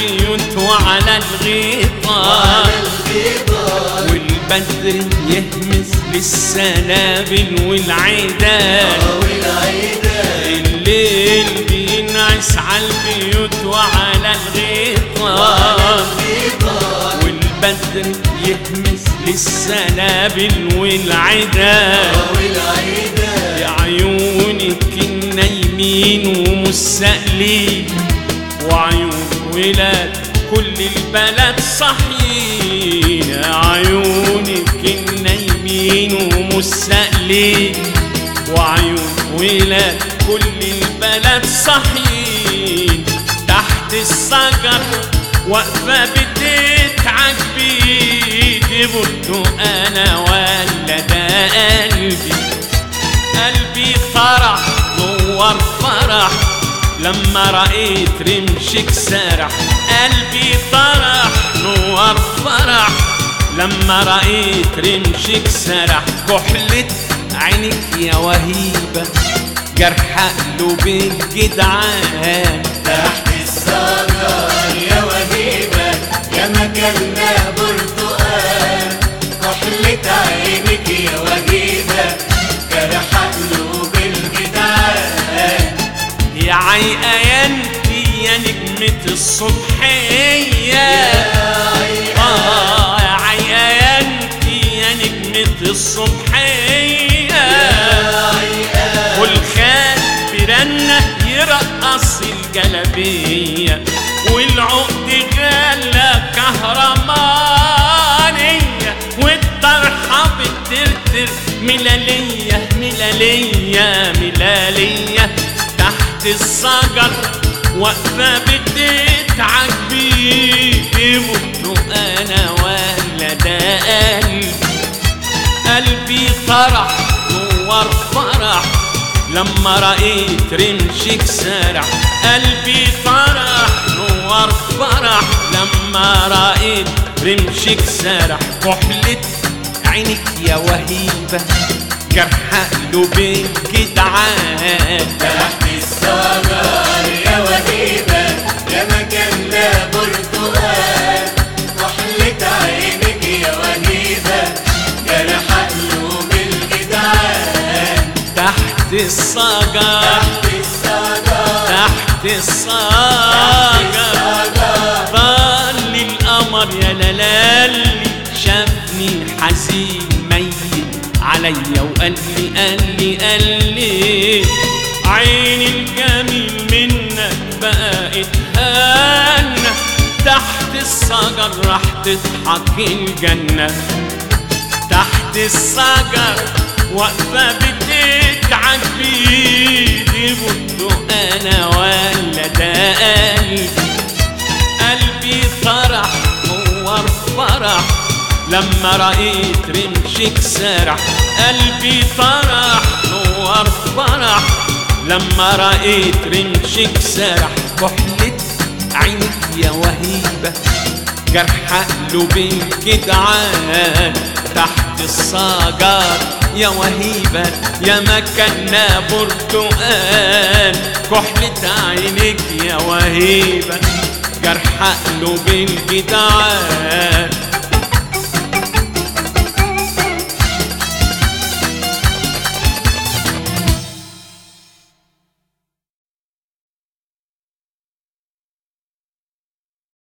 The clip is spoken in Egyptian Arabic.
البيوت وعلى الغيطان والبدر يهمس للسنابل والعيدان الليل بينعس على البيوت وعلى الغيطان والبدر يهمس للسنابل والعيدان يا عيونك النايمين ومستقلين وعيون ولاد كل البلد صحيين يا عيونك النايمين ومستقلين وعيون ولاد كل البلد صحيين تحت الشجر واقفة بتتعجبي دي برضو انا ولا ده قلبي قلبي فرح نور فرح لما رأيت رمشك سرح قلبي فرح نور فرح لما رأيت رمشك سرح كحلة عينك يا وهيبة جرح قلوب الجدعان تحت السجر يا وهيبة يا مكاننا برتقال كحلة عينك يا وهيبة جرح قلوب الجدعان يا عيقيانتي يا نجمة الصبحية آه يا عيقيانتي يا نجمة الصبحية والخال برنة يرقص الجلبية والعقد غالة كهرمانية والطرحة بترتر ملالية ملالية ملالية تحت الشجر واقفة بتتعجبي بموت انا ولا ده قلبي قلبي فرح نور فرح لما رأيت رمشك سرح قلبي فرح نور فرح لما رأيت رمشك سرح كحلة عينك يا وهيبة جرح قلوبك جدعان تحت السجر يا وهيبة يا مكاننا برتقال كحلة عينك يا وهيبة جرح قلوب الجدعان تحت الصجر تحت السجر تحت الصجر طال القمر يا لالي شافني حزين ميت عليا وقال لي قال لي قال لي عيني الجميل منك بقى اتهنى تحت الشجر راح تضحك الجنه تحت الشجر واقفة بتتعب بيدي برضو أنا ولا ده قلبي قلبي فرح نور فرح لما رأيت رمشك سرح قلبي فرح نور فرح لما رأيت رمشك سرح كحلة عينك يا وهيبة جرح قلوب الجدعان تحت الصاجر يا وهيبة يا مكاننا برتقال كحلة عينك يا وهيبة جرح قلوب الجدعان